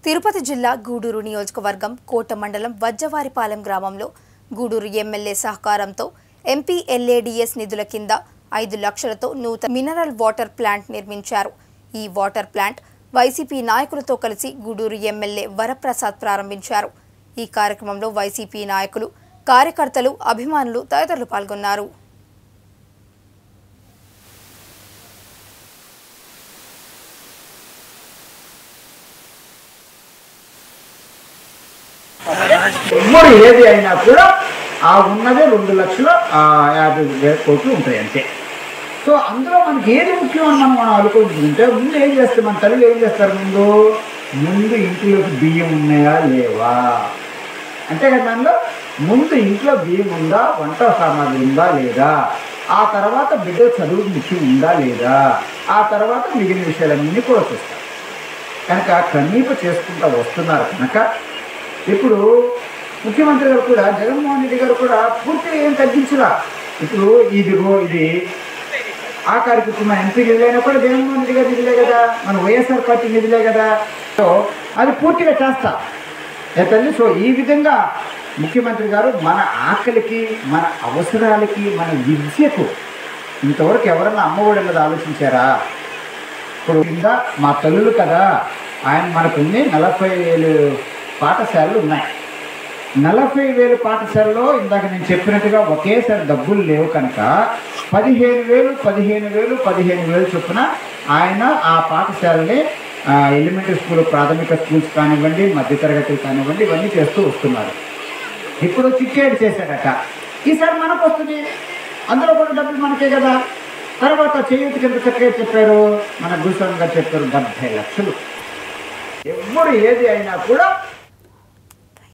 తిరుపతి జిల్లా గూడూరు నియోజకవర్గం కోట మండలం వజ్జవారిపాలెం గ్రామంలో గూడూరు ఎమ్మెల్యే సహకారంతో ఎంపీ ఎల్ఏడిఎస్ నిధుల కింద ఐదు లక్షలతో నూతన మినరల్ వాటర్ ప్లాంట్ నిర్మించారు ఈ వాటర్ ప్లాంట్ వైసీపీ నాయకులతో కలిసి గూడూరు ఎమ్మెల్యే వరప్రసాద్ ప్రారంభించారు ఈ కార్యక్రమంలో వైసీపీ నాయకులు కార్యకర్తలు అభిమానులు తదితరులు పాల్గొన్నారు ఉమ్మడి ఏది అయినా కూడా ఆ ఉన్నదే రెండు లక్షలు ఆ, యాభై వేల కోట్లు ఉంటాయి అంతే సో అందులో మనకి ఏది ముఖ్యం అని మనం మనం అనుకుంటుంటే ముందు ఏం చేస్తాం మన తల్లి ఏం చేస్తారు ముందు ముందు ఇంట్లోకి బియ్యం ఉన్నాయా లేవా అంతే కదా దానిలో ముందు ఇంట్లో బియ్యం ఉందా వంట సామాగ్రి ఉందా లేదా ఆ తర్వాత బిడ్డ చదువు ముఖ్యం ఉందా లేదా ఆ తర్వాత మిగిలిన విషయాలన్నీ కూడా చూస్తారు కనుక కనీప చేసుకుంటూ వస్తున్నారు కనుక ఇప్పుడు ముఖ్యమంత్రి గారు కూడా జగన్మోహన్ రెడ్డి గారు కూడా పూర్తిగా ఏం తగ్గించరా ఇప్పుడు ఇది రో ఇది ఆఖరికి ఇప్పుడు మన ఎంపీ నిధులైనా కూడా జగన్మోహన్ రెడ్డి గారి నిధులే కదా మన వైఎస్ఆర్ పార్టీ నిధులే కదా సో అది పూర్తిగా చేస్తా ఏ తల్లి సో ఈ విధంగా ముఖ్యమంత్రి గారు మన ఆకలికి మన అవసరాలకి మన విద్యకు ఇంతవరకు ఎవరన్నా అమ్మఒడి అన్నది ఆలోచించారా ఇప్పుడు కింద మా తల్లులు కదా ఆయన మనకున్ని నలభై వేలు పాఠశాలలు ఉన్నాయి నలభై వేలు పాఠశాలలో ఇందాక నేను చెప్పినట్టుగా ఒకేసారి డబ్బులు లేవు కనుక పదిహేను వేలు పదిహేను వేలు పదిహేను వేలు చొప్పున ఆయన ఆ పాఠశాలని ఆ, ఎలిమెంటరీ స్కూల్ ప్రాథమిక స్కూల్స్ కానివ్వండి మధ్యతరగతి కానివ్వండి ఇవన్నీ చేస్తూ వస్తున్నారు ఇప్పుడు చిట్టేడు చేశాడట ఈసారి మనకు వస్తుంది అందులో కూడా డబ్బులు మనకే కదా తర్వాత చేయూతికి ఎంత చక్కగా చెప్పారు మన గురుస్వామి గారు చెప్పారు డెబ్బై లక్షలు ఎవరు ఏది అయినా కూడా